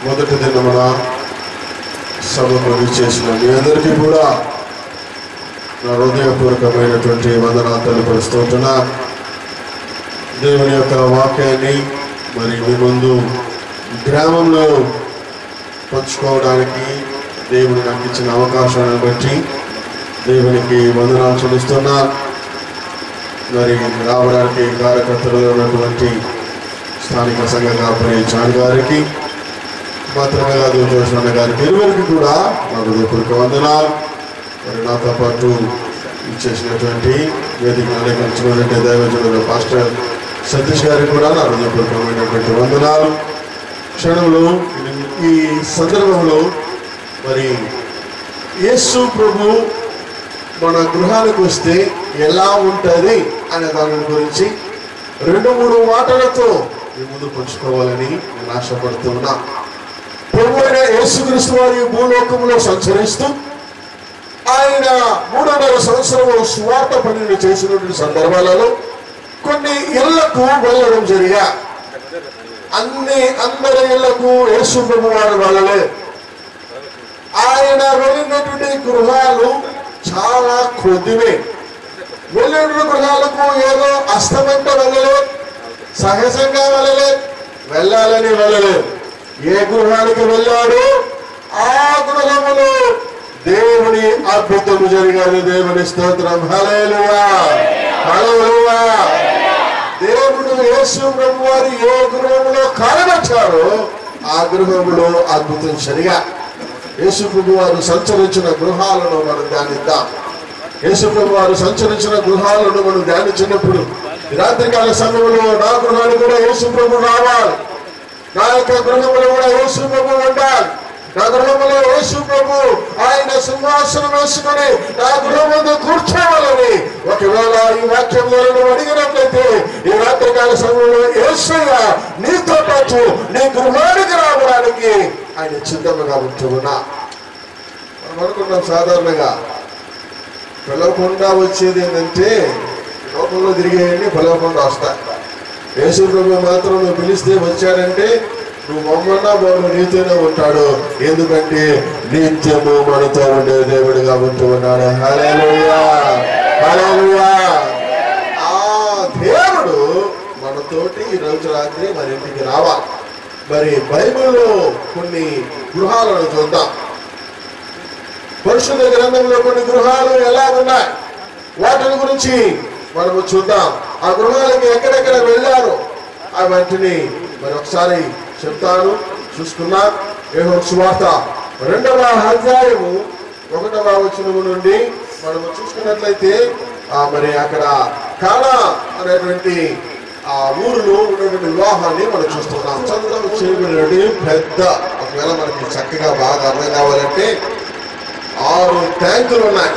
మొదటి దినమున సభకు చేసిన మీ అందరికీ కూడా నా హృదయపూర్వకమైనటువంటి వందనాలు తెలియపరుస్తుంటున్నా దేవుని యొక్క వాక్యాన్ని మరి మీ ముందు గ్రామంలో పంచుకోవడానికి దేవుడు నాకు ఇచ్చిన అవకాశాన్ని బట్టి దేవునికి వందనాలు చెల్లిస్తున్నా మరి రావడానికి కార్యకర్తలు ఉన్నటువంటి స్థానిక సంఘ కాపరి చాన్ గారికి మాత్రమే కాదు జోషన్న గారికి ఇరువురికి కూడా నా హృదయపూర్వక వందనాలు మరి నాతో పాటు ఇచ్చేసినటువంటి వేదిక అలంకరించినటువంటి దైవజనుల పాస్టర్ సతీష్ గారికి కూడా నా హృదయపూర్వకమైనటువంటి వందనాలు క్షణంలో ఈ సందర్భంలో మరి యేసు ప్రభు మన గృహానికి వస్తే ఎలా ఉంటుంది అనే దాని గురించి రెండు మూడు మాటలతో మీ ముందు పంచుకోవాలని నేను ఆశపడుతున్నా ప్రభు అయిన యేసుక్రీస్తు వారి భూలోకంలో సంచరిస్తూ ఆయన మూడున్నర సంవత్సరము స్వార్థ పనిని చేసినటువంటి సందర్భాలలో కొన్ని ఇళ్లకు వెళ్ళడం జరిగా అన్ని అందరి ఇళ్లకు యేసు ప్రభు వారు వెళ్ళలే ఆయన వెళ్ళినటువంటి గృహాలు చాలా కొద్దివే వెళ్ళిన గృహాలకు ఏదో అస్తమంట వెళ్ళలే సహజంగా వెళ్ళలే వెళ్ళాలని వెళ్ళలే ఏ గృహానికి వెళ్ళాడు ఆ గృహములో దేవుని అద్భుతము జరిగాడు దేవుని స్తోత్రం హలేలుయా హలేలుయా దేవుడు యేసు ప్రభు వారు ఏ గృహములో కాలబెట్టారో ఆ గృహములో అద్భుతం జరిగా యేసు ప్రభు వారు సంచరించిన గృహాలను మనం ధ్యానిద్దాం యేసు ప్రభు వారు సంచరించిన గృహాలను మనం ధ్యానించినప్పుడు ఈ రాత్రికాల సమయంలో నా గృహానికి కూడా యేసు ప్రభు రావాలి నా యొక్క గృహంలో కూడా యేసు ప్రభు ఉండాలి నా గృహంలో యేసు ప్రభు ఆయన సింహాసనం వేసుకొని నా గృహం ముందు కూర్చోవాలని ఒకవేళ ఈ వాక్యంలో నువ్వు అడిగినట్లయితే ఈ రాత్రికాల సమయంలో యేసయ్య నీతో పాటు నీ గృహానికి రావడానికి ఆయన సిద్ధంగా ఉంటున్నా మనం అనుకున్నాం సాధారణంగా పిలవకుండా వచ్చేది ఏంటంటే లోకంలో తిరిగేయండి పిలవకుండా వస్తాయి యేసు ప్రభు మాత్రం నువ్వు పిలిస్తే వచ్చాడంటే నువ్వు మమ్మన్నా బాబు నీతోనే ఉంటాడు ఎందుకంటే నిత్యము మనతో ఉండే దేవుడిగా ఉంటూ ఉన్నాడు హల్లెలూయా హల్లెలూయా ఆ దేవుడు మనతోటి ఈ రోజు రాత్రి మన ఇంటికి రావాలి మరి బైబిల్లో కొన్ని గృహాలను చూద్దాం పరిశుద్ధ గ్రంథంలో కొన్ని గృహాలు ఎలా ఉన్నాయి వాటిని గురించి మనము చూద్దాం ఆ గృహాలకి ఎక్కడెక్కడ వెళ్ళారు ఆ వాటిని మరి ఒకసారి చెప్తాను చూసుకున్నా ఏహో సువార్త రెండవ అధ్యాయము ఒకటవ వచనము నుండి మనము చూసుకున్నట్లయితే ఆ మరి అక్కడ కానా అనేటువంటి ఆ ఊరిలో ఉన్నటువంటి వివాహాన్ని మనం చూస్తున్నాం చంద్రం చేయబడినటువంటి పెద్ద ఒకవేళ మనకి చక్కగా బాగా అర్థం కావాలంటే ఆరు ట్యాంకులు ఉన్నాయి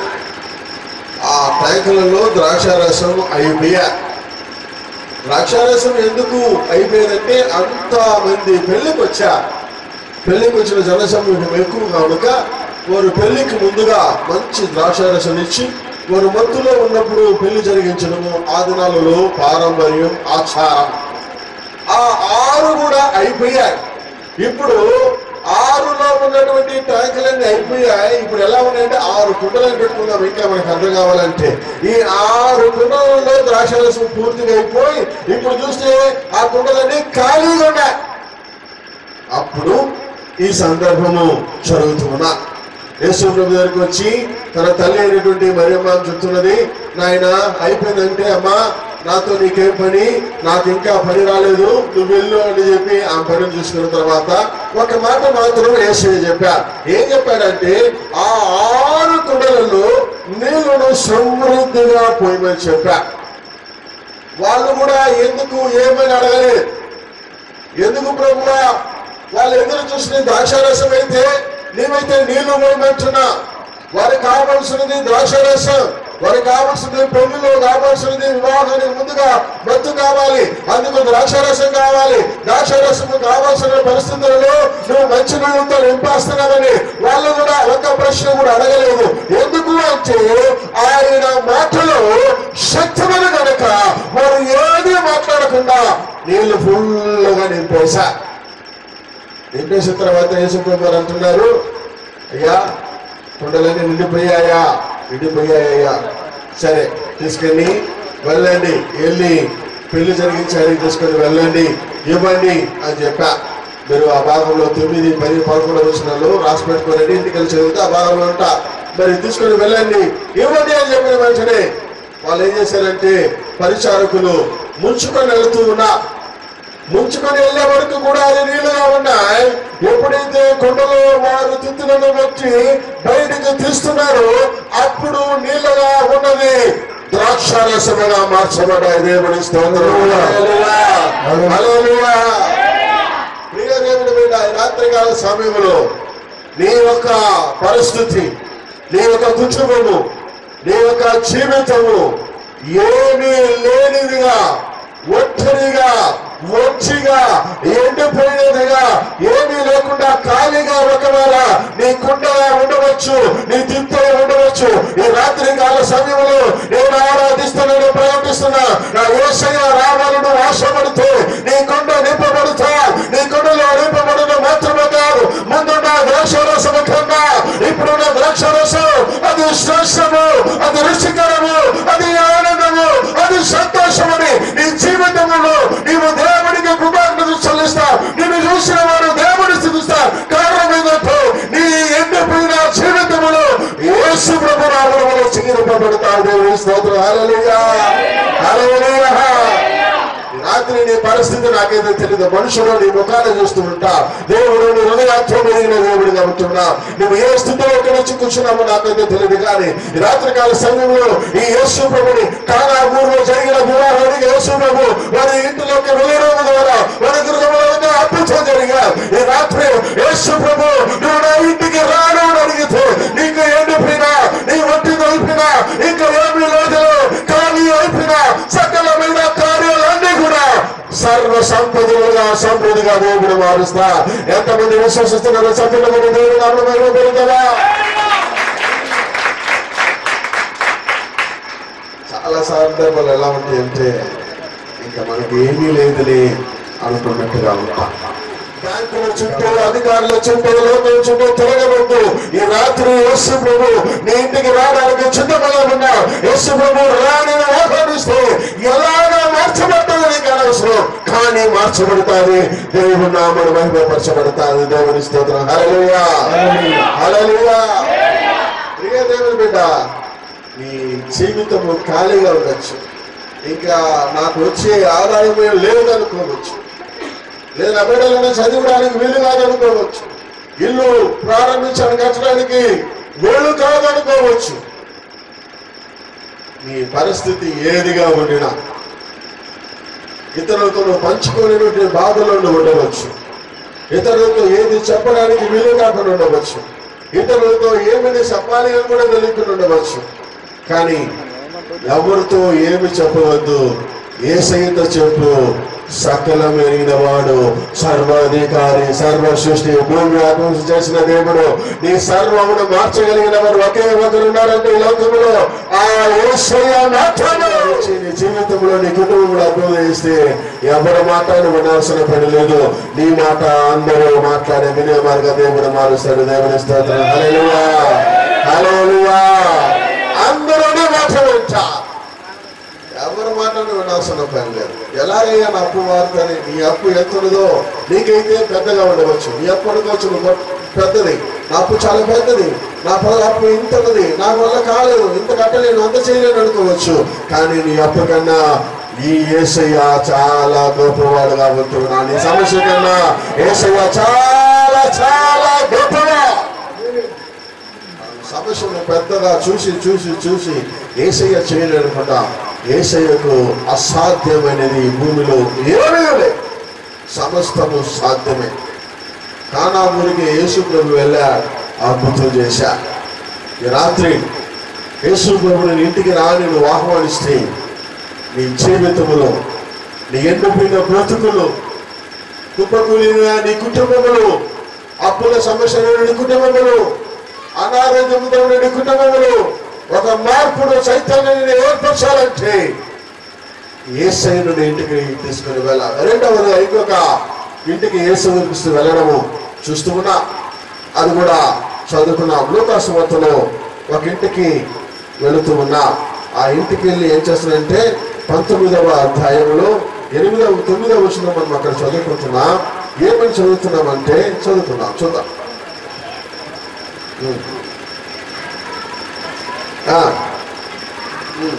ఆ ట్యాంకులలో ద్రాక్షారసం అయిపోయా ద్రాక్షారసం ఎందుకు అయిపోయిందంటే అంత మంది పెళ్లికి వచ్చా పెళ్లికి వచ్చిన జనసమూహం ఎక్కువ కనుక వారు పెళ్లికి ముందుగా మంచి ద్రాక్షారసం ఇచ్చి వారు మత్తులో ఉన్నప్పుడు పెళ్లి జరిగించడము ఆ దినాలలో పారంపర్యం ఆచారం ఆ ఆరు కూడా అయిపోయాయి ఇప్పుడు ఆరులో ఉన్నటువంటి ట్యాంకులన్నీ అయిపోయాయి ఇప్పుడు ఎలా ఉన్నాయంటే ఆరు కుండలను పెట్టుకుందాం ఇంకా మనకు అర్థం కావాలంటే ఈ ఆరు కుండలలో ద్రాక్షరసం పూర్తిగా అయిపోయి ఇప్పుడు చూస్తే ఆ కుండలన్నీ ఖాళీగా ఉన్నాయి అప్పుడు ఈ సందర్భము జరుగుతున్నా యేసు ప్రభు దగ్గరికి వచ్చి తన తల్లి అయినటువంటి మరియమ్మ చెప్తున్నది నాయన అయిపోయిందంటే అమ్మా నాతో నీకేం పని నాకు ఇంకా పని రాలేదు నువ్వు వెళ్ళు అని చెప్పి ఆ పనిని చూసుకున్న తర్వాత ఒక మాట మాత్రం యేసయ్య చెప్పారు ఏం చెప్పాడంటే ఆ ఆరు కుండలలో నీళ్లను సమృద్ధిగా పోయమని చెప్పారు వాళ్ళు కూడా ఎందుకు ఏమని అడగలేదు ఎందుకు ప్రభువా వాళ్ళు ఎదురు చూసిన ద్రాక్షారసం అయితే నీవైతే నీళ్లు పోయమంటున్నా వారికి కావాల్సినది ద్రాక్షారసం వారికి కావాల్సింది పెళ్లిలో కావాల్సినది వివాహానికి ముందుగా మత్తు కావాలి అందుకు ద్రాక్షారసం కావాలి ద్రాక్షారసం కావాల్సిన పరిస్థితులలో నువ్వు మంచి నీళ్ళతో నింపేస్తున్నావని వాళ్ళు కూడా ఒక్క ప్రశ్న కూడా అడగలేదు ఎందుకు అంటే ఆయన మాటలో శక్తిమైన కనుక వారు ఏది మాట్లాడకుండా నీళ్లు ఫుల్గా నింపేశా నింపేసిన తర్వాత యేసుప్రభు వారు అంటున్నారు అయ్యా కుండలన్నీ నిండిపోయాయా నిండిపోయాయ్యా సరే తీసుకెళ్ళి వెళ్ళండి వెళ్ళి పెళ్లి జరిగించాలి తీసుకొని వెళ్ళండి ఇవ్వండి అని చెప్పా మీరు ఆ భాగంలో తొమ్మిది పది పదకొండు వచ్చినాలు రాసి పెట్టుకోనండి ఇంటికి వెళ్ళి చదివితే ఆ భాగంలో ఉంటా మరి తీసుకొని వెళ్ళండి ఇవ్వండి అని చెప్పిన వెంటనే వాళ్ళు ఏం చేశారంటే పరిచారకులు ముంచుకొని వెళుతూ ఉన్నా ముంచుకొని వెళ్ళే వరకు కూడా అది నీళ్లుగా ఉన్నాయి ఎప్పుడైతే కొండలో వారు తిత్తులను బట్టి బయటికి తీస్తున్నారో అప్పుడు నీళ్ళగా ఉన్నది ద్రాక్షారసముగా మార్చబడ్డాయి దేవుని స్తోత్రం హల్లెలూయా. హల్లెలూయా. ప్రియ దేవుని బిడ్డ ఈ రాత్రికాల సమయంలో నీ యొక్క పరిస్థితి నీ యొక్క కుటుంబము నీ యొక్క జీవితము ఏమీ లేనిదిగా ఒంటరిగా ఒంటిగా ఎండిపోయినదిగా ఏమీ లేకుండా ఖాళీగా ఒకవేళ నీ కుండగా ఉండవచ్చు నీ తిప్పే ఉండవచ్చు ఈ రాత్రి కాల సమయంలో నేను ఆరాధిస్తున్నాను ప్రయత్నిస్తున్నా నా ఏసయ్య రావాలను ఆశపడితే నీ కొండ నింపబడుతా నీ కొండలో నింపబడడం మాత్రమే కాదు ముందున్న ద్రాక్షరసము కన్నా ఇప్పుడున్న ద్రాక్షరసం అది శ్రేష్టము అది రుచికరము అది ఆనందము అది సంతోషమని నీ జీవితంలో నీవు దేవుడికి కృతజ్ఞత చెల్లిస్తా నిన్ను చూసిన వారు దేవుని స్థితిస్తా కారణం ఏంటంటే నీ ఎండిపోయిన జీవితంలో యేసు ప్రభు రావడంలో చిగిరిపబడతాడు దేవుని స్తోత్రం హల్లెలూయా హల్లెలూయా ఈ రాత్రి నీ పరిస్థితి నాకైతే తెలియదు మనుషులు నీ ముఖాన్ని చూస్తూ ఉంటా దేవుడు నీ హృదయాత్మ మెరిగిన దేవుడిగా ఉంటున్నా నువ్వు ఏ స్థితిలో ఎక్కడ వచ్చి కూర్చున్నామో నాకైతే తెలియదు కానీ ఈ రాత్రి కాల సమయంలో ఈ యేసు ప్రభుని కానా ఊరిలో జరిగిన వివాహానికి యేసు ప్రభు వారి ఇంటిలోకి వెళ్ళడం ద్వారా వారి గృహంలో అద్భుతం జరిగా ఈ రాత్రి యేసు ప్రభు నువ్వు నా ఇంటికి రాను అని అడిగితే నీకు ఎండిపోయినా నీ ఒంటి నలిపినా ఇంకా ఏమీ లేదు కానీ అయిపోయినా సకలమైన కార్యాలన్నీ కూడా సర్వ సంపదలుగా సమృద్ధిగా దేవుడు మారుస్తా ఎంతమంది విశ్వసిస్తున్నారో సభ్యులమైన దేవుడు నామమైన పెరుగుతావా చాలా సందర్భాలు ఎలా ఉంటాయి అంటే ఇంకా మనకి ఏమీ లేదులే అనుకున్నట్టుగా ఉంటాం బ్యాంకుల చుట్టూ అధికారుల చుట్టూ లోకం చుట్టూ తిరగవద్దు ఈ రాత్రి యేసు ప్రభు నీ ఇంటికి రావడానికి చిత్తమగా ఉన్నా యేసు ప్రభు రాని ఆహ్వానిస్తే ఎలాగా మార్చబడుతుంది నీకు అనవసరం కానీ మార్చబడతాది దేవుడు నామను మహిమపరచబడతాది దేవుని స్తోత్రం హల్లెలూయా హల్లెలూయా ప్రియ దేవుని బిడ్డ నీ జీవితము ఖాళీగా ఉండొచ్చు ఇంకా నాకు వచ్చే ఆదాయమే లేదనుకోవచ్చు లేదా బిడ్డలను చదివడానికి వీలు కాదనుకోవచ్చు ఇల్లు ప్రారంభించడానికి కట్టడానికి వీలు కాదనుకోవచ్చు నీ పరిస్థితి ఏదిగా ఉండినా ఇతరులతో నువ్వు పంచుకోలేనటువంటి బాధలో నువ్వు ఉండవచ్చు ఇతరులతో ఏది చెప్పడానికి వీలు కాకుండా ఉండవచ్చు ఇతరులతో ఏమిటి చెప్పాలి అని కూడా తెలియకుండా ఉండవచ్చు కానీ ఎవరితో ఏమి చెప్పవద్దు ఏ సైత చెప్పు సకలం ఎరిగిన వాడు సర్వాధికారి సర్వ సృష్టి భూమి ఆత్మ చేసిన దేవుడు నీ సర్వమును మార్చగలిగిన వారు ఒకే ఒకరు ఉన్నారంటే ఈ లోకంలో ఆ యేసయ్య మాత్రమే వచ్చి నీ జీవితంలో నీ కుటుంబంలో అర్థం చేస్తే ఎవరి మాట నువ్వు వినాల్సిన పని లేదు నీ మాట అందరూ మాట్లాడే వినే మార్గ దేవుడు మారుస్తాడు దేవుని స్తోత్రం హల్లెలూయా హల్లెలూయా అందరూ నీ మాట వింటారు ఎవరి మాటను వినాల్సిన పని లేదు ఎలాగయ్యా నా అప్పు వారుతుంది నీ అప్పు ఎంత ఉన్నదో నీకైతే పెద్దగా ఉండవచ్చు నీ అప్పు అనుకోవచ్చు నువ్వు పెద్దది నా అప్పు చాలా పెద్దది నా పద అప్పు ఇంత ఉన్నది నా వల్ల కాలేదు ఇంత కట్టలేను అంత చేయలేను అనుకోవచ్చు కానీ నీ అప్పు కన్నా ఈ ఏసయ్య చాలా గొప్పవాడుగా ఉంటున్నా నీ సమస్య కన్నా ఏసయ్య చాలా చాలా గొప్పగా సమస్యను పెద్దగా చూసి చూసి చూసి ఏసయ్య చేయలేనుకుంటా ఏసయ్యకు అసాధ్యమైనది ఈ భూమిలో ఏమీ లేదు సమస్తము సాధ్యమే కానా ఊరికి యేసు ప్రభు వెళ్ళాడు అద్భుతం చేశా ఈ రాత్రి యేసు ప్రభుని ఇంటికి రాని నువ్వు ఆహ్వానిస్తే నీ జీవితములో నీ ఎండిపోయిన బ్రతుకులు కుప్పకూలిన నీ కుటుంబములు అప్పుల సమస్యలు నీ కుటుంబములు అనారోగ్యంతో నీ కుటుంబములు ఒక మార్పును చైతన్యాన్ని ఏర్పరచాలంటే ఏసైను నీ ఇంటికి తీసుకుని వెళ్ళాలి రెండవది ఇంకొక ఇంటికి ఏసు క్రీస్తు వెళ్ళడము చూస్తూ ఉన్నా అది కూడా చదువుకున్నాం లూకాసు వార్తలో ఒక ఇంటికి వెళుతూ ఉన్నా ఆ ఇంటికి వెళ్ళి ఏం చేస్తానంటే పంతొమ్మిదవ అధ్యాయంలో ఎనిమిదవ తొమ్మిదవ వచ్చిన మనం అక్కడ చదువుకుంటున్నాం ఏమని చదువుతున్నామంటే చదువుతున్నాం చూద్దాం ఉం. ఆ. ఉం.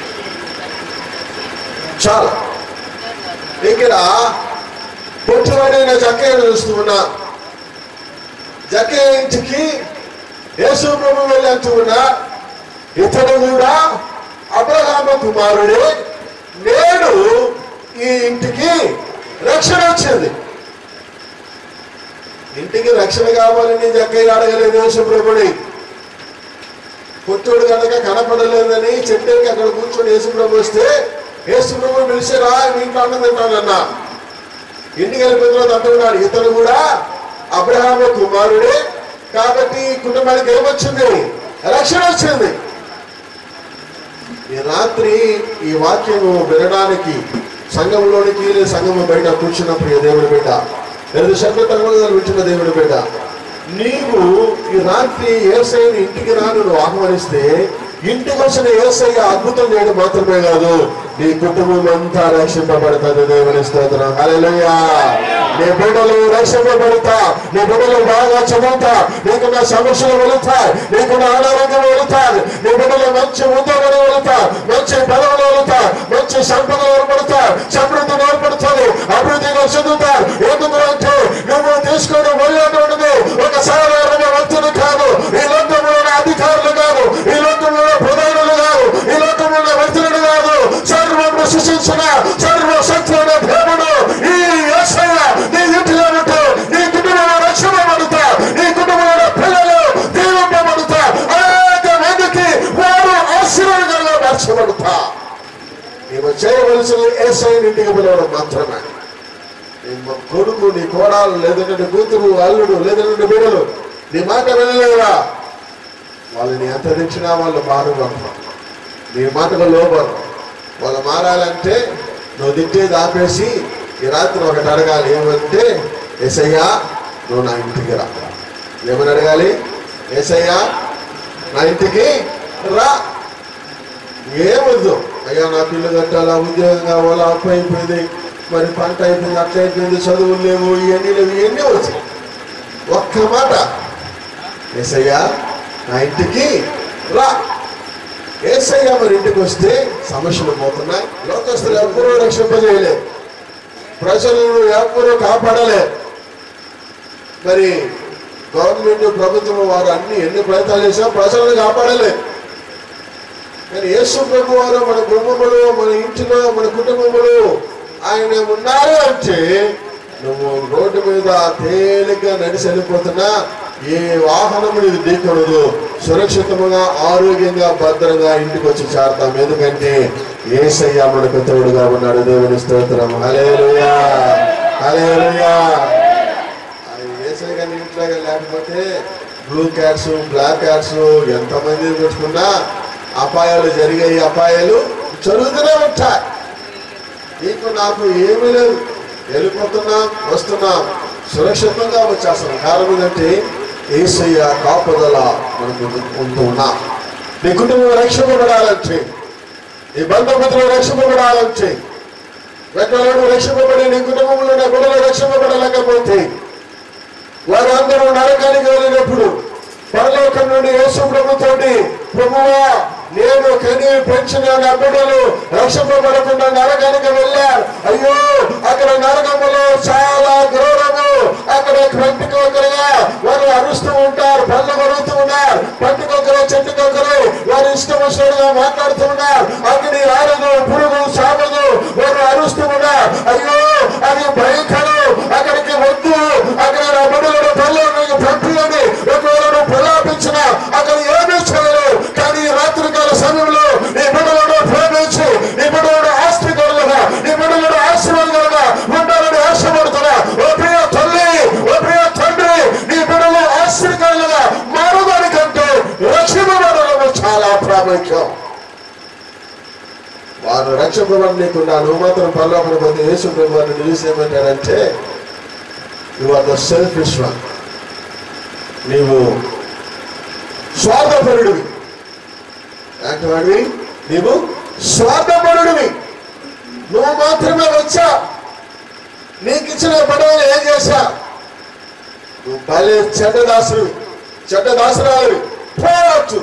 చాలా ఇక్కడ పుట్టినైన జక్కయ్యను చూస్తూ ఉన్నా జక్కయ్య ఇంటికి యేసు ప్రభు వెళ్ళంటూ ఉన్నా ఇతడు కూడా అబ్రహామ కుమారుడే నేడు ఈ ఇంటికి రక్షణ వచ్చింది ఇంటికి రక్షణ కావాలని జక్కయ్య అడగలేదు యేసు ప్రభుని పుట్టుడు కనుక కనపడలేదని చెట్టుకి అక్కడ కూర్చొని యేసు ప్రభు వస్తే యేసు ప్రభు పిలిచారా మీ ఇంట్లో అన్నం తింటానన్నా ఇంటికి వెళ్ళిపోయిన తర్వాత అంటున్నాడు ఇతను కూడా అబ్రహాము కుమారుడే కాబట్టి ఈ కుటుంబానికి ఏమొచ్చింది రక్షణ వచ్చింది ఈ రాత్రి ఈ వాక్యము వినడానికి సంఘంలోనికి లేదా సంఘము బయట కూర్చున్నప్పుడు ఈ దేవుడి బిడ్డ లేదా శబ్ద తరగతులు వింటున్న దేవుడి బిడ్డ నీవు ఈ రాత్రి ఏసైని ఇంటికి రాను నువ్వు ఆహ్వానిస్తే ఇంటికి వచ్చిన ఏసయ్య అద్భుతం చేయడం మాత్రమే కాదు నీ కుటుంబం అంతా రక్షింపబడుతుంది దేవుని స్తోత్రం హల్లెలూయా నీ బిడ్డలు రక్షింపబడతా నీ బిడ్డలు బాగా చదువుతా నీకున్న సమస్యలు వెళుతాయి నీకున్న అనారోగ్యం వెళుతాయి నీ బిడ్డలు మంచి ఉద్యోగం వెళుతాయి మంచి పదవులు వెళుతాయి మంచి సంపద ఏర్పడతాయి సమృద్ధి ఏర్పడుతుంది అభివృద్ధిగా చెందుతారు ఎందుకు అంటే నువ్వు తీసుకొని వెళ్ళేటువంటిది ఒక సాధారణ వ్యక్తులు కాదు ఈ లోకంలో ఉన్న అధికారులు కాదు ఈ లోకంలో ఉన్న ప్రధానులు కాదు ఈ లోకంలో ఉన్న వ్యక్తులను కాదు సర్వము సృష్టించిన సర్వశక్తి అనే దేవుడు ఈ యేసయ్య నీ ఇంటిలో ఉంటే నీ కుటుంబంలో రక్షణపడుతా నీ కుటుంబంలో పిల్లలు దీవింపబడుతా అనేక మందికి వారు ఆశీర్వాదంగా మార్చబడుతా నీవు చేయవలసిన ఏసై ఇంటికి పిలవడం మాత్రమే నీ మ- కొడుకు నీ కోడాలు లేదంటే నీ కూతురు అల్లుడు లేదంటే నీ బిడ్డలు నీ మాట వెళ్ళలేవా వాళ్ళని ఎంత తెచ్చినా వాళ్ళు మారుబడరు నీ మాటకు లోబడరు వాళ్ళు మారాలంటే నువ్వు తిట్టేది ఆపేసి ఈ రాత్రి ఒకటి అడగాలి ఏమంటే ఎసయ్యా నువ్వు నా ఇంటికి రా ఏమని అడగాలి ఎసయ్యా నా ఇంటికి రా ఏమొద్దు అయ్యా నాకు ఇల్లు కట్టాలా ఉద్యోగం కావాలా అప్పు అయిపోయింది మరి పంట అయిపోయింది అట్లా అయిపోయింది చదువులు లేవు ఇవన్నీ లేవు ఇవన్నీ వచ్చాయి ఒక్క మాట ఏసయ్యా నా ఇంటికి రా ఏసయ్య మరి ఇంటికి వస్తే సమస్యలు పోతున్నాయి లోకస్తులు ఎవ్వరూ రక్షింపజేయలేదు ప్రజలను ఎవ్వరూ కాపాడలే మరి గవర్నమెంట్ ప్రభుత్వం వారు అన్ని ఎన్ని ప్రయత్నాలు చేసినా ప్రజలను కాపాడలేదు కానీ యేసు ప్రభు వారు మన కుటుంబంలో మన ఇంటిలో మన కుటుంబంలో ఆయన ఉన్నారు అంటే నువ్వు రోడ్డు మీద తేలిగ్గా నడిచి వెళ్ళిపోతున్నా ఏ వాహనం ఇది ఢీకొనదు సురక్షితముగా ఆరోగ్యంగా భద్రంగా ఇంటికి వచ్చి చేరతాం ఎందుకంటే ఏసయ్య మనకు తోడుగా ఉన్నాడు దేవుని స్తోత్రం హలేలుయా హలేలుయా అది ఏసై కానీ ఇంట్లో కానీ లేకపోతే బ్లూ క్యాట్స్ బ్లాక్ క్యాట్స్ ఎంతమంది పెట్టుకున్నా అపాయాలు జరిగాయి అపాయాలు జరుగుతూనే ఉంటాయి నీకు నాకు ఏమీ లేదు వెళ్ళిపోతున్నాం వస్తున్నాం సురక్షితంగా వచ్చేస్తున్నాం కారణం ఏంటంటే ఏసయ్య కాపుదల మనకు ఉంటూ ఉన్నాం నీ కుటుంబం రక్షింపబడాలంటే నీ బంధుమిత్రులు రక్షింపబడాలంటే వెంటనే రక్షింపబడి నీ కుటుంబంలో నా బిడ్డలు రక్షింపబడలేకపోతే వారందరూ నరకానికి వెళ్ళినప్పుడు పరలోకం నుండి యేసు ప్రభుతోటి ప్రభువా నేను కని పెంచిన నా బిడ్డలు రక్షింపబడకుండా నరకానికి వెళ్ళారు అయ్యో అక్కడ నరకములో చాలా గౌరవము అక్కడ పంటికొకరుగా వారు అరుస్తూ ఉంటారు పళ్ళు కొడుతూ ఉన్నారు పంటికొకరు చెట్టుకొకరు వారు ఇష్టం వచ్చినట్టుగా మాట్లాడుతూ ఉన్నారు అగ్ని ఆరదు పురుగు సాగదు వారు అరుస్తూ ఉన్నారు అయ్యో అది భయంకరం అక్కడికి వద్దు అక్కడ నా బిడ్డలను పళ్ళు నీకు పంపిలని ఒకవేళ నువ్వు ప్రలాపించిన అక్కడ ఏమీ చేయలేవు కానీ ఈ రాత్రికాల సమయంలో నీ బిడ్డలను ప్రేమించి నీ బిడ్డలను ఆస్తికరులుగా నీ బిడ్డలను ఆశీర్వాదాలుగా ఉండాలని ఆశపడుతున్నా ఓ ప్రియ తల్లి ఓ ప్రియ తండ్రి నీ బిడ్డలు ఆశ్చర్యకరులుగా మారడానికంటే రక్షింపబడడం చాలా ప్రాముఖ్యం వారు రక్షింపబడి నీకున్నా నువ్వు మాత్రం పరలోకం పోతే యేసు ప్రభు వారిని నిలిచి ఏమంటాడంటే you are the selfish one నీవు స్వార్థపరుడివి ఎలాంటి వాడివి నీవు స్వార్థపరుడివి నువ్వు మాత్రమే వచ్చా నీకు ఇచ్చిన పడవలు ఏం చేశా నువ్వు భలే చెడ్డదాసుడు చెడ్డదాసురాలు పోవచ్చు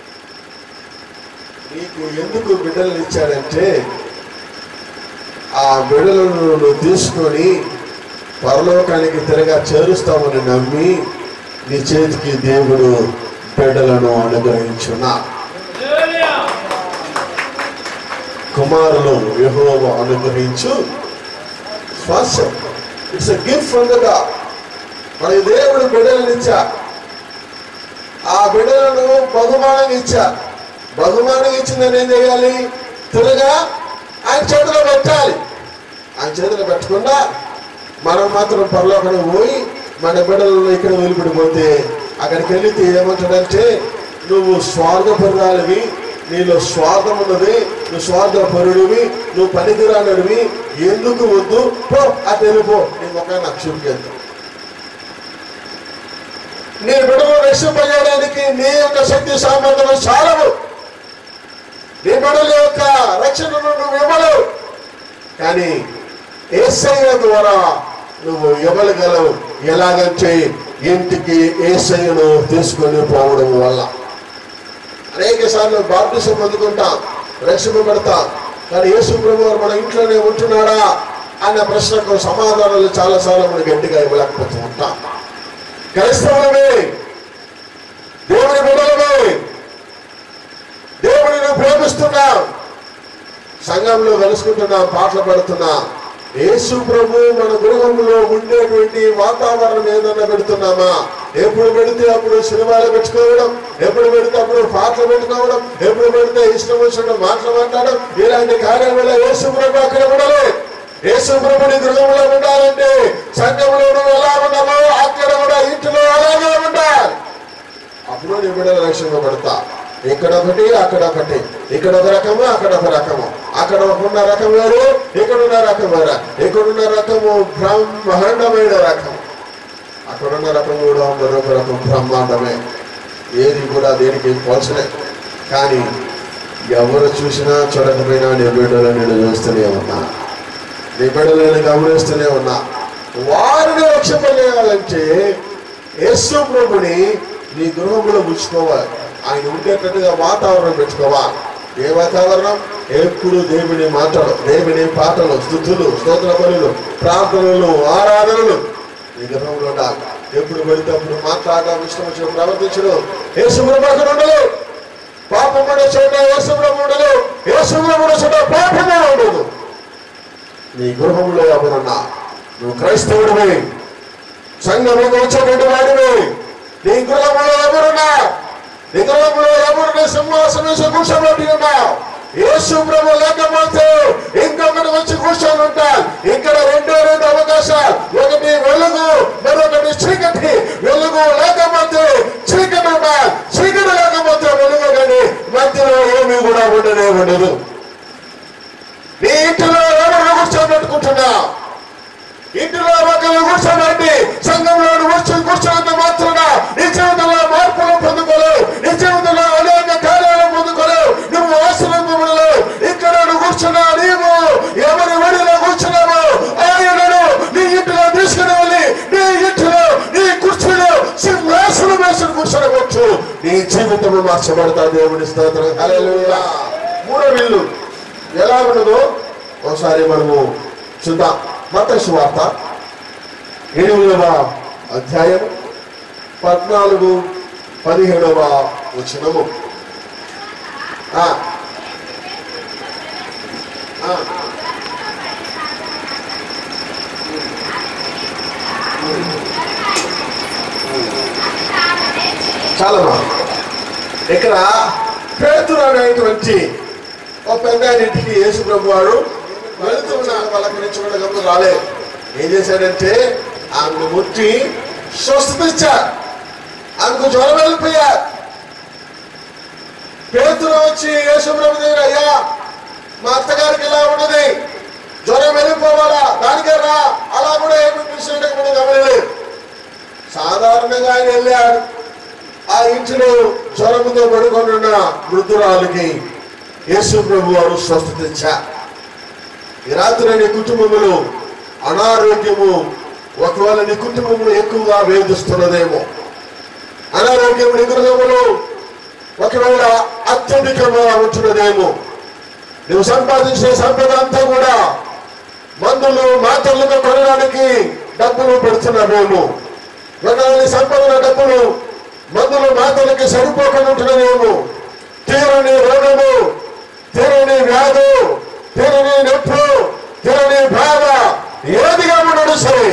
నీకు ఎందుకు బిడ్డలను ఇచ్చాడంటే ఆ బిడ్డలను నువ్వు తీసుకొని పరలోకానికి తిరగా చేరుస్తామని నమ్మి నీ చేతికి దేవుడు బిడ్డలను అనుగ్రహించున్నా కుమారులు యెహోవ అనుగ్రహించు స్వాస్థ్యం it's gift from the God మనకి దేవుడు బిడ్డలను ఇచ్చా ఆ బిడ్డలను బహుమానం ఇచ్చా బహుమానం ఇచ్చిందని ఏం చేయాలి తిరగా ఆయన చేతిలో పెట్టాలి ఆయన చేతిలో పెట్టకుండా మనం మాత్రం పరలోకం పోయి మన బిడ్డలను ఇక్కడ వదిలిపెడిపోతే అక్కడికి వెళితే ఏమంటాడంటే నువ్వు స్వార్థపరురాలివి నీలో స్వార్థం ఉన్నది నువ్వు స్వార్థపరుడివి నువ్వు పనికిరానివి ఎందుకు వద్దు పో అది వెళ్ళిపో నీ ముఖాన్ని నాకు చూపించద్దు నీ బిడ్డలు రక్షింపజేయడానికి నీ యొక్క శక్తి సామర్థ్యం చాలవు నీ బిడ్డల యొక్క రక్షణను నువ్వు ఇవ్వలేవు కానీ ఏసయ్య ద్వారా నువ్వు ఇవ్వగలవు ఎలాగంటే ఇంటికి ఏసయ్యను తీసుకొని పోవడం వల్ల అనేక సార్లు బాప్టిజం పొందుకుంటాం రక్షింపబడతాం కానీ యేసు ప్రభు వారు మన ఇంట్లోనే ఉంటున్నాడా అన్న ప్రశ్నకు సమాధానాలు చాలా సార్లు మనం గట్టిగా ఇవ్వలేకపోతూ ఉంటాం క్రైస్తవులమే దేవుని బిడ్డలమే దేవుడిని ప్రేమిస్తున్నాం సంఘంలో కలుసుకుంటున్నాం పాటలు పాడుతున్నాం యేసు ప్రభు మన గృహంలో ఉండేటువంటి వాతావరణం ఏదన్నా పెడుతున్నామా ఎప్పుడు పెడితే అప్పుడు సినిమాలు పెట్టుకోవడం ఎప్పుడు పెడితే అప్పుడు పాటలు పెట్టుకోవడం ఎప్పుడు పెడితే ఇష్టం వచ్చిన మాటలు మాట్లాడడం ఇలాంటి కార్యం వల్ల యేసు ప్రభు అక్కడ ఉండలే యేసు ప్రభుని గృహంలో ఉండాలంటే సంఘంలో నువ్వు ఎలా ఉన్నామో అక్కడ కూడా ఇంటిలో అలాగే ఉండాలి అప్పుడు నీ బిడ్డలు రక్షింపబడతా ఇక్కడ ఒకటి అక్కడ ఒకటి ఇక్కడ ఒక రకము అక్కడ ఒక రకము అక్కడ ఉన్న రకం వేరు ఇక్కడ ఉన్న రకం వేరు ఇక్కడున్న రకము బ్రహ్మాండమైన రకం అక్కడున్న రకం కూడా మరొక రకం బ్రహ్మాండమే ఏది కూడా దేనికి పోల్చలే కానీ ఎవరు చూసినా చూడకపోయినా నీ బిడ్డలు నేను చూస్తూనే ఉన్నా నీ బిడ్డలు నేను గమనిస్తూనే ఉన్నా వారిని రక్షింపజేయాలంటే యేసు ప్రభుని నీ గృహంలో ఉంచుకోవాలి ఆయన ఉండేటట్టుగా వాతావరణం పెట్టుకోవాలి ఏ వాతావరణం ఎప్పుడు దేవుని మాటలు దేవుని పాటలు స్థుతులు స్తోత్ర బలులు ప్రార్థనలు ఆరాధనలు నీ గృహంలో ఉండాలి ఎప్పుడు పెడితే అప్పుడు మాట్లాడడం ఇష్టం వచ్చిన ప్రవర్తించడం యేసుప్రభు అక్కడ ఉండదు పాపం ఉండే చోట యేసుప్రభు ఉండదు యేసుప్రభు ఉండే చోట పాపమే ఉండదు నీ గృహంలో ఎవరన్నా నువ్వు క్రైస్తవుడివి సంఘముకు వచ్చేటువంటి వాడివి నీ గృహంలో ఎవరున్నా నీ గృహంలో ఎవరు సింహాసనం వేసి కూర్చోబెట్టి ఉన్నావు యేసు ప్రభు లేకపోతే ఇంకొకటి వచ్చి కూర్చొని ఉంటారు ఇక్కడ రెండే రెండు అవకాశాలు ఒకటి వెలుగు మరొకటి చీకటి వెలుగు లేకపోతే చీకటి ఉండాలి చీకటి లేకపోతే వెలుగు కానీ మధ్యలో ఏమీ కూడా ఉండనే ఉండదు నీ ఇంటిలో ఎవరు కూర్చోబెట్టుకుంటున్నావు ఇంటిలో ఒకరు కూర్చోబెట్టి సంఘంలో వచ్చి కూర్చున్నంత మాత్రాన నీ జీవితంలో మార్పులు పొందుకోలేవు నీ జీవితంలో అనేక కార్యాలు పొందుకోలేవు నువ్వు ఆశ్రయింపబడలేవు ఇక్కడ నువ్వు కూర్చున్నా నీవు ఎవరి ఒడిలో కూర్చున్నావు ఆయనను నీ ఇంటిలో తీసుకుని వెళ్ళి నీ ఇంటిలో నీ కుర్చీలో సింహాసనం వేసుకుని కూర్చోవచ్చు నీ జీవితం మార్చబడతా దేవుని స్తోత్రం హల్లెలూయా మూడో ఇల్లు ఎలా ఉండదో ఒకసారి మనము చూద్దాం మత వార్త ఎనిమిదవ అధ్యాయం పద్నాలుగు పదిహేడవ వచనము ఆ. ఆ. చాలా బాగుంది ఇక్కడ పేతురు అనేటువంటి ఒక పెద్ద ఆయన ఇంటికి యేసు ప్రభు వాడు వెళుతున్న పలకరించకుండా గమ్మున రాలేదు ఏం చేశాడంటే ఆమెను ముట్టి స్వస్థత ఇచ్చాడు ఆమెకు జ్వరం వెళ్ళిపోయారు పేతురు వచ్చి యేసు ప్రభు దగ్గర అయ్యా మా అత్తగారికి ఇలా ఉన్నది జ్వరం వెళ్ళిపోవాలా దానికే రా అలా కూడా ఏమి పిలిచినట్టు కూడా గమనలేదు సాధారణంగా ఆయన వెళ్ళాడు ఆ ఇంటిలో జ్వరముతో పడుకొనున్న వృద్ధురాలకి యేసు ప్రభు వారు స్వస్థత ఇచ్చారు ఈ రాత్రి నీ కుటుంబములు అనారోగ్యము ఒకవేళ నీ కుటుంబములు ఎక్కువగా వేధిస్తున్నదేమో అనారోగ్యం నీ కుటుంబములు ఒకవేళ అత్యధికంగా ఉంటున్నదేమో నువ్వు సంపాదించిన సంపద అంతా కూడా మందులు మాత్రలుగా కొనడానికి డబ్బులు పెడుతున్నావేమో ఒకవేళ ఈ సంపదన డబ్బులు మందులు మాత్రలకి సరిపోకుండా ఉంటున్నదేమో తీరని రోగము తీరని వ్యాధు తీరని నొప్పు తీరని బాధ ఏదిగా ఉండడు సరే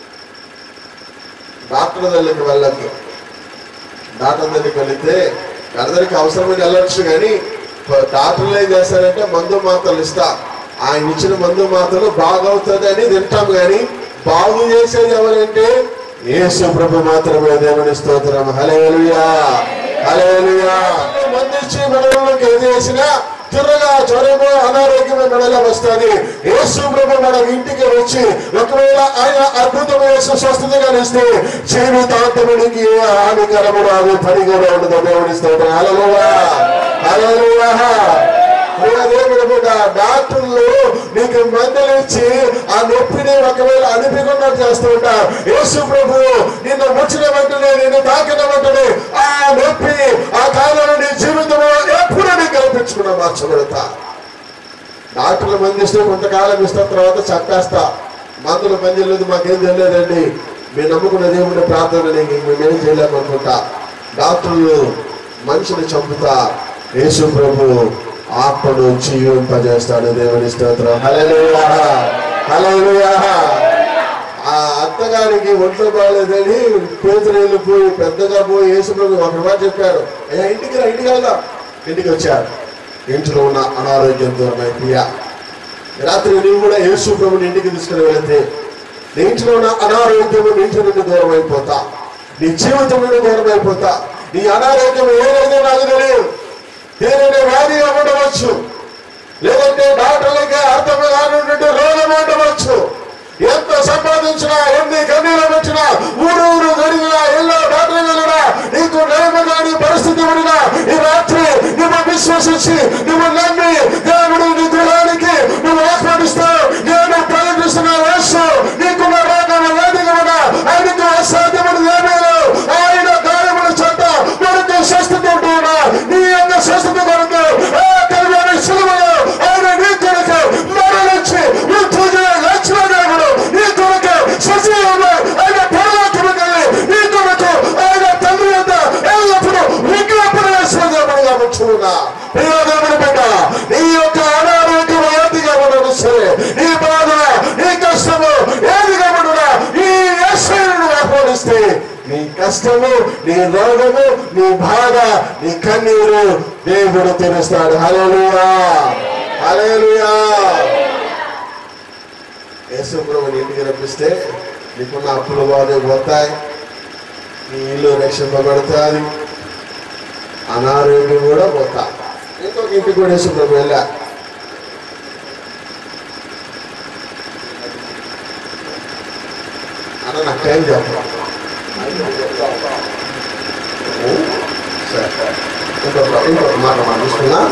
డాక్టర్ దగ్గరికి వెళ్ళద్దు డాక్టర్ దగ్గరికి వెళితే అందరికి అవసరమైన వెళ్ళొచ్చు కానీ డాక్టర్లు ఏం చేస్తారంటే మందు మాత్రలు ఇస్తా ఆయన ఇచ్చిన మందు మాత్రలు బాగవుతుంది అని తింటాం కానీ బాగు చేసేది ఎవరంటే యేసు ప్రభు మాత్రమే దేవుని స్తోత్రం హలేలుయా హలేలుయా మందు ఇచ్చి మనలోకి ఏది చేసినా తిరగా జ్వరము అనారోగ్యము మనలో వస్తుంది యేసు ప్రభు మన ఇంటికి వచ్చి ఒకవేళ ఆయన అద్భుతమైన స్వస్థతగా ఇస్తే జీవితాంతమునికి ఏ హానికరము రాదు పని కూడా ఉండదు దేవుని స్తోత్రం హల్లెలూయా హల్లెలూయా ప్రియ దేవుని బిడ్డ, డాక్టర్లు నీకు మందులు ఇచ్చి ఆ నొప్పిని ఒకవేళ అనిపించకుండా చేస్తూ ఉంటారు యేసు ప్రభు నిన్ను ముచ్చిన వెంటనే నిన్ను తాకిన వెంటనే ఆ నొప్పి ఆ కాలంలో నీ జీవితంలో ఎప్పుడు నీకు కల్పించకుండా మార్చబడతా డాక్టర్లు మంది ఇస్తే కొంతకాలం ఇస్తున్న తర్వాత చంపేస్తా మందులు పని చేయలేదు మాకేం తెలియదండి మేము నమ్ముకున్న దేవుడి ప్రార్థన నీకు మేమేం చేయలేమనుకుంటా డాక్టర్లు మనిషిని చంపుతా యేసు ప్రభు ఆత్మను జీవింపజేస్తాడు దేవుని స్తోత్రం హల్లెలూయా హల్లెలూయా ఆ అత్తగారికి ఒంట్లో బాగాలేదని పేదలు వెళ్ళిపోయి పెద్దగా పోయి యేసు ప్రభు ఒక మాట చెప్పాడు అయ్యా ఇంటికి రా ఇంటికి వెళ్దాం ఇంటికి వచ్చాడు ఇంట్లో ఉన్న అనారోగ్యం దూరం అయిపోయా రాత్రి నీవు కూడా యేసు ప్రభుని ఇంటికి తీసుకుని వెళితే నీ ఇంట్లో ఉన్న అనారోగ్యము నీ ఇంటి నుండి దూరం అయిపోతా నీ జీవితం నుండి దూరం అయిపోతా నీ అనారోగ్యం ఏదైనా నాకు తెలియదు ఏదైనా వ్యాధిగా ఉండవచ్చు లేదంటే డాక్టర్లకి అర్థం కానుంటే రోగం ఉండవచ్చు ఎంత సంపాదించినా ఎన్ని కన్నీళ్ళు పెట్టినా ఊరు ఊరు జరిగినా ఎన్నో డాక్టర్ వెళ్ళినా నీకు నయము కాని పరిస్థితి ఉన్నా ఈ రాత్రి నువ్వు విశ్వసించి నువ్వు నమ్మి దేవుడు నీ గృహానికి నువ్వు ఆహ్వానిస్తావు నేను ప్రకటిస్తున్న యేసు నీకున్న రోగం వేదిక ఉన్నా ఆయనకు అసాధ్యమని ఏమీ లేవు. ఆయన గాయముల చెంత మనకు స్వస్థత ఉంటున్నా నీ యొక్క స్వస్థత కొరకు ఆ కలువరి సిలువలో ఆయన నీ కొరకు మరణించి నీ పూజ లక్షణ దేవుడు నీ కొరకు సజీవంగా ఆయన పరలోకముకెళ్ళి నీ కొరకు ఆయన తండ్రి యొక్క ఎల్లప్పుడూ విజ్ఞాపన చేసిన దేవుడుగా ఉంచుకున్నా ప్రియ దేవుని బిడ్డ నీ యొక్క అనారోగ్యం ఏదిగా ఉండదు సరే నీ బాధ నీ కష్టము ఏదిగా ఉండడా ఈ యశ్వరుడు ఆహ్వానిస్తే నీ కష్టము నీ రోగము నీ బాధ నీ కన్నీరు దేవుడు తెలుస్తాడు హల్లెలూయా హల్లెలూయా యేసు ప్రభుని ఇంటికి రప్పిస్తే నీకున్న అప్పులు బాధ పోతాయి నీ ఇల్లు రక్షింపబడతాది అనారోగ్యం కూడా పోతా ఇంకొక ఇంటికి కూడా యేసు ప్రభు వెళ్ళా అన్న నాకు టైం చెప్పరా సరే ఇంకొక ఇంకొక మాట మాట్లాడుతున్నా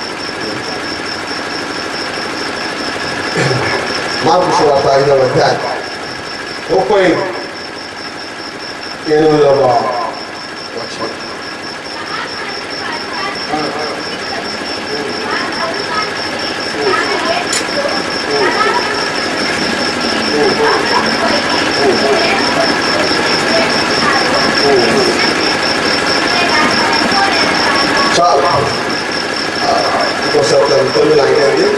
మార్పు సువార్త ఐదవ అధ్యాయం ముప్పై ఎనిమిదవ వచనం చాలు ఆ, ఇంకోసారి దాని తెలుగు లాంటి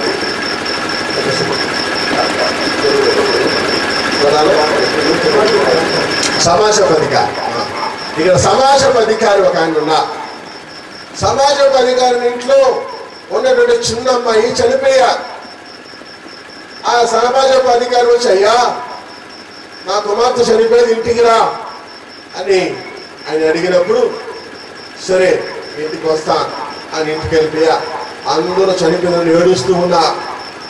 సమాజపు అధికారి ఇక్కడ సమాజపు అధికారి ఒక ఆయన ఉన్నా సమాజపు అధికారి ఇంట్లో ఉన్నటువంటి చిన్న అమ్మాయి చనిపోయారు ఆ సమాజపు అధికారి వచ్చి అయ్యా నా కుమార్తె చనిపోయేది ఇంటికి రా అని ఆయన అడిగినప్పుడు సరే ఇంటికి వస్తా అని ఇంటికి వెళ్ళిపోయా అందరూ చనిపోయిన ఏడుస్తూ ఉన్నా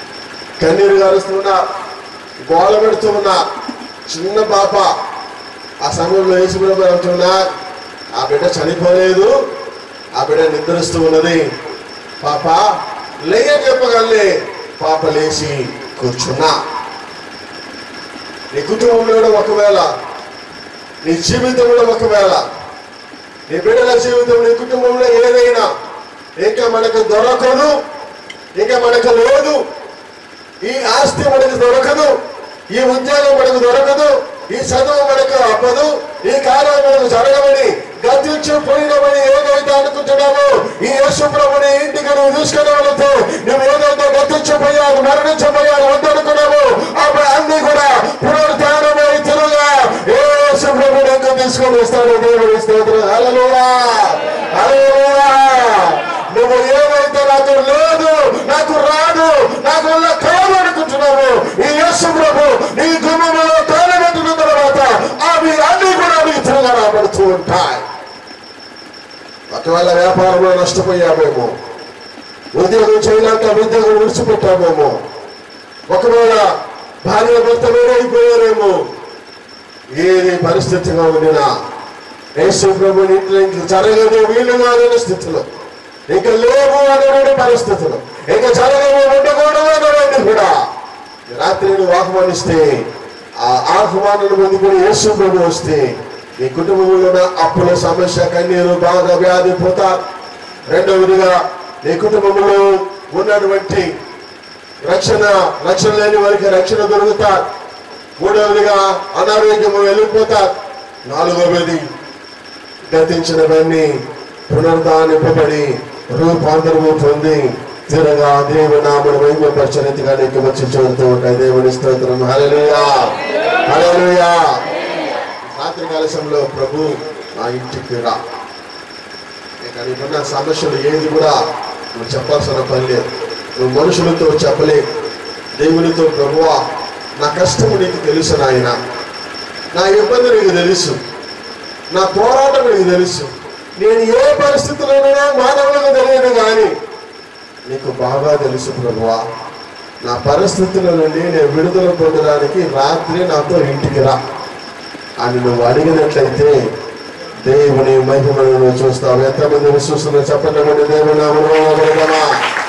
కన్నీరు గారుస్తూ ఉన్నా గోల పెడుతూ ఉన్నా చిన్న పాప ఆ సమయంలో యేసుప్రభు అంటున్నా ఆ బిడ్డ చనిపోలేదు ఆ బిడ్డ నిద్రిస్తూ ఉన్నది పాప లేయ చెప్పగలే పాప లేచి కూర్చున్నా నీ కుటుంబంలో కూడా ఒకవేళ నీ జీవితంలో ఒకవేళ నీ బిడ్డల జీవితం నీ కుటుంబంలో ఏదైనా ఇంకా మనకు దొరకదు ఇంకా మనకు లేదు ఈ ఆస్తి మనకు దొరకదు ఈ ఉద్యోగం మనకు దొరకదు ఈ చదువు మనకు అవ్వదు ఈ కార్యం మనకు జరగమని గతించి పోయినమని ఏదైతే అనుకుంటున్నావో ఈ యేసుప్రభుని ఇంటికి నువ్వు తీసుకుని వెళితే నువ్వు ఏదైతే గతించిపోయావు మరణించబోయావు వద్దనుకున్నావు అప్పుడు అన్ని కూడా పునరుద్ధానమై తిరుగా యేసుప్రభు నీకు తీసుకొని వస్తాడు దేవుడి స్తోత్రం హల్లెలూయా హల్లెలూయా నువ్వు ఏదైతే నాకు లేదు నాకు రాదు నాకు వల్ల కాదు అనుకుంటున్నావు ఈ యేసు ప్రభు నీ గుమ్మలో తేలబెట్టిన తర్వాత అవి అన్ని కూడా నీకు తిరగా రాబడుతూ ఉంటాయి ఒకవేళ వ్యాపారంలో నష్టపోయామేమో ఉద్యోగం చేయలేక ఉద్యోగం విడిచిపెట్టామేమో ఒకవేళ భార్య భర్త వేరైపోయారేమో ఏది పరిస్థితిగా ఉండినా యేసు ప్రభు ఇంట్లో ఇంక జరగదు వీళ్ళు కాదని స్థితిలో ఇంకా లేవు అనేటువంటి పరిస్థితులు ఇంకా జరగవు ఉండకూడదు అనేటువంటి కూడా ఈ రాత్రి నువ్వు ఆహ్వానిస్తే ఆ ఆహ్వానాన్ని పొందుకుని యేసు ప్రభు వస్తే నీ కుటుంబంలో ఉన్న అప్పుల సమస్య కన్నీరు బాధ వ్యాధి పోత రెండవదిగా నీ కుటుంబంలో ఉన్నటువంటి రక్షణ రక్షణ లేని వారికి రక్షణ దొరుకుతా మూడవదిగా అనారోగ్యము వెళ్ళిపోతారు నాలుగవది గతించినవన్నీ పునరుద్ధానింపబడి రూపాంతరము పొంది తిరగా దేవుని నామను వైద్యపరచనితిగా నీకు వచ్చి చూడుతూ ఉంటాయి దేవుని స్తోత్రం హల్లెలూయా హల్లెలూయా రాత్రి కాలశంలో ప్రభు నా ఇంటికి రా ఇక నీకున్న సమస్యలు ఏది కూడా నువ్వు చెప్పాల్సిన పని లేదు నువ్వు మనుషులతో చెప్పలే దేవునితో ప్రభువా నా కష్టము నీకు తెలుసు నాయన నా ఇబ్బంది నీకు తెలుసు నా పోరాటం నీకు తెలుసు నేను ఏ పరిస్థితుల్లోనైనా మానవులకు తెలియదు కానీ నీకు బాగా తెలుసు ప్రభువా నా పరిస్థితుల నుండి నేను విడుదల పొందడానికి రాత్రి నాతో ఇంటికి రా అని నువ్వు అడిగినట్లయితే దేవుని మహిమను నువ్వు చూస్తావు ఎంతమంది విశ్వస్తున్నా చెప్పండి మంది దేవుని నామమున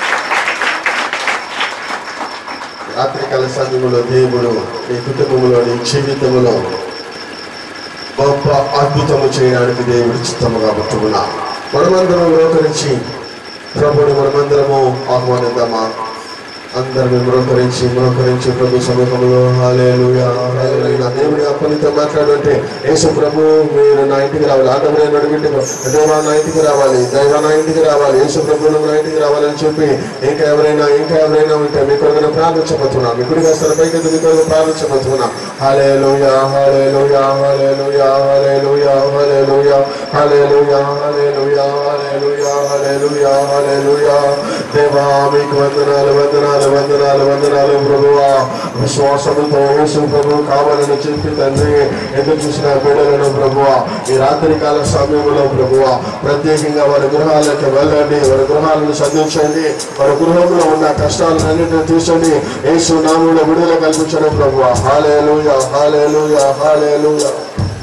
రాత్రికాల సమయంలో దేవుడు నీ కుటుంబంలో నీ జీవితంలో గొప్ప అద్భుతము చేయడానికి దేవుడి చిత్తము కాబట్టి ఉన్నా మనమందరం లోకరించి ప్రభుని మనమందరము ఆహ్వానిద్దామా అందరిని మృకరించి మృకరించి ప్రభు సమూహంలో హాలేలుయా హల్లెలూయా. దేవుడి అప్పనితో మాట్లాడంటే యేసు ప్రభు మీరు నా ఇంటికి రావాలి ఆదమైన ఇంటికి దేవా నా ఇంటికి రావాలి దైవ నా ఇంటికి రావాలి యేసు ప్రభు నా ఇంటికి రావాలని చెప్పి ఇంకా ఎవరైనా ఇంకా ఎవరైనా ఉంటే మీ కొరకు ప్రార్థించబోతున్నా మీ కుడి కాస్త పైకి మీ కొరకు ప్రార్థించబోతున్నా hallelujah hallelujah hallelujah hallelujah hallelujah hallelujah hallelujah hallelujah hallelujah hallelujah దేవా మీకు వందనాలు వందనాలు వందనాలు వందనాలు ప్రభువా విశ్వాసముతో యేసు ప్రభు కావాలని చెప్పి తండ్రి ఎదురు చూసిన బిడ్డలను ప్రభువా ఈ రాత్రి కాల సమయంలో ప్రభువా ప్రత్యేకంగా వారి గృహాలకు వెళ్ళండి వారి గృహాలను సంధించండి వారి గృహంలో ఉన్న కష్టాలన్నింటినీ తీర్చండి యేసు నామంలో విడుదల కల్పించండి ప్రభువా హాలేలుయా హాలేలుయా హాలేలుయా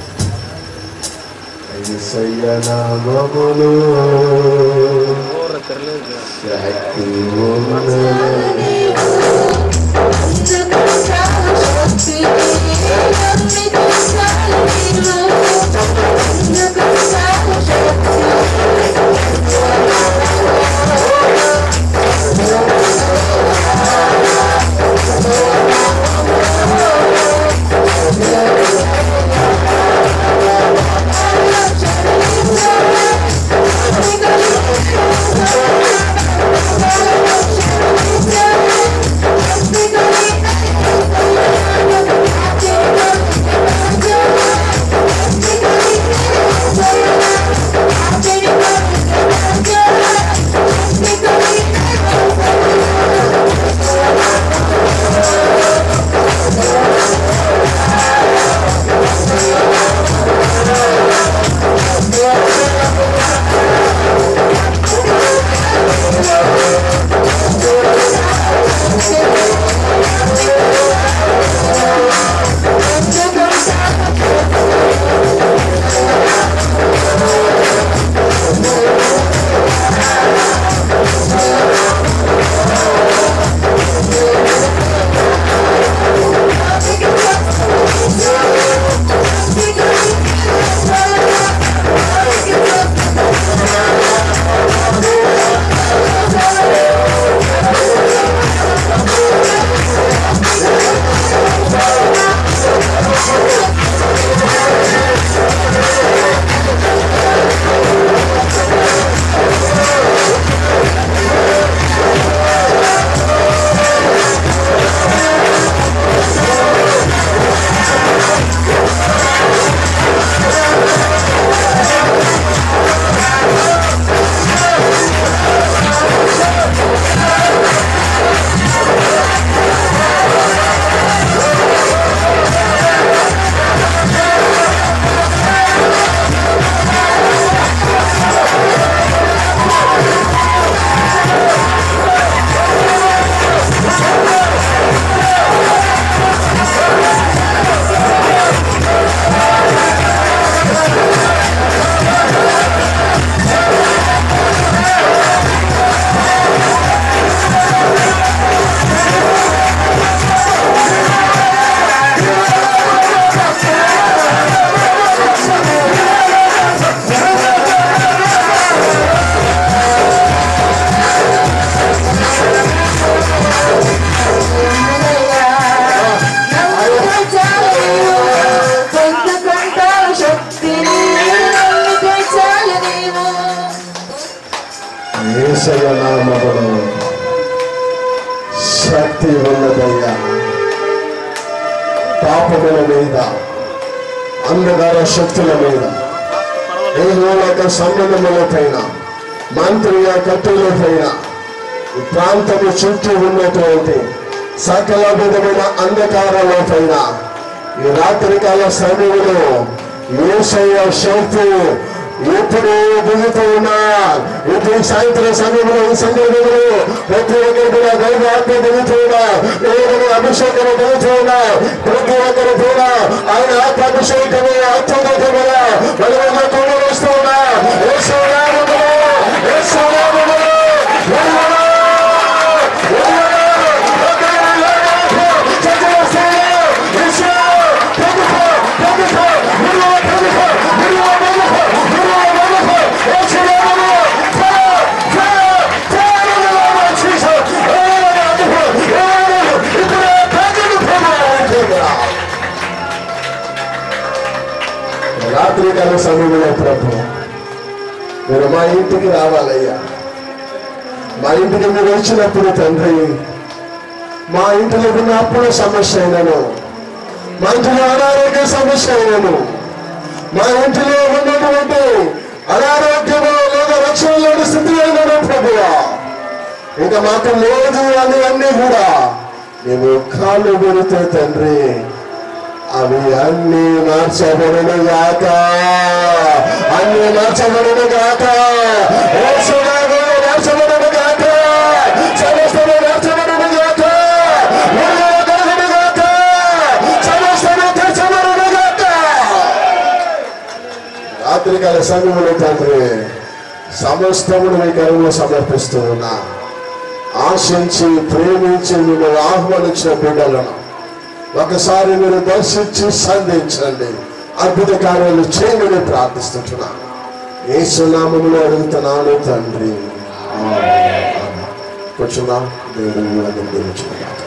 యేసయ్య నామములో శక్తి ఉన్నది. Thank you. ఏసయ్య నామములో శక్తి ఉన్నదయ్యా పాపముల మీద అంధకార శక్తుల మీద దేహోళక సంబంధముల పైన మంత్రియ కట్టుల పైన ఈ ప్రాంతము చుట్టూ ఉన్నటువంటి సకల విధమైన అంధకారాల పైన ఈ రాత్రికాల సమయంలో ఏసయ్య శక్తి ఎప్పుడు దిగుతూ ఉన్నా ఇప్పుడు ఈ సాయంత్రం సమయంలో ఈ సందర్భంలో ప్రతి ఒక్కరు కూడా దైవ ఆత్మ దిగుతూ ఉన్నా దేవుని అభిషేకం దిగుతూ ఉన్నా ప్రతి ఒక్కరు కూడా ఆయన ఆత్మ అభిషేకము అత్యున్నతముగా బలముగా కూడా వస్తూ ఉన్నా యేసు నామములో, యేసు నామములో, వెలుగులో, వెలుగులో, వెలుగులో, చచ్చిపోస్తాను, యేసు, ప్రభుత్వ, ప్రభుత్వ, వెలుగు, ప్రభుత్వ, వెలుగు, ప్రభుత్వ, వెలుగు, ప్రభుత్వ, యేసు నామములో, fire, fire, fire in the name of Jesus. వెలుగు, ప్రభుత్వ, వెలుగు, ఇప్పుడే ప్రజలు ప్రభుత్వ రాత్రి కాల సమయంలో ప్రభు మీరు మా ఇంటికి రావాలయ్యా మా ఇంటికి మీరు వచ్చినప్పుడు తండ్రి మా ఇంటిలో ఉన్న అప్పుల సమస్య అయినను మా ఇంటిలో అనారోగ్య సమస్య అయినను మా ఇంటిలో ఉన్నటువంటి అనారోగ్యము లేదా రక్షణ లేని స్థితి అయినను ప్రభువా ఇంకా మాకు లేదు అని అన్నీ కూడా మేము కాళ్ళు పెడితే తండ్రి అవి అన్ని మార్చబడిన గాక అన్ని మార్చబడిన గాక యేసునామములో మార్చబడిన గాక సమస్తము మార్చబడిన గాక విడుదల కలుగును గాక సమస్తము తెచ్చబడిన గాక రాత్రికాల సమయంలో తండ్రి సమస్తమును మీ కరువులో సమర్పిస్తూ ఉన్నా ఆశించి ప్రేమించి మిమ్మల్ని ఆహ్వానించిన బిడ్డలను ఒకసారి మీరు దర్శించి సంధించండి అద్భుత కార్యాలు చేయమని ప్రార్థిస్తుంటున్నాను ఏ సునామంలో అడుగుతున్నాను తండ్రి కూర్చున్నా దేవుడు మిమ్మల్ని దీవించుకున్నాను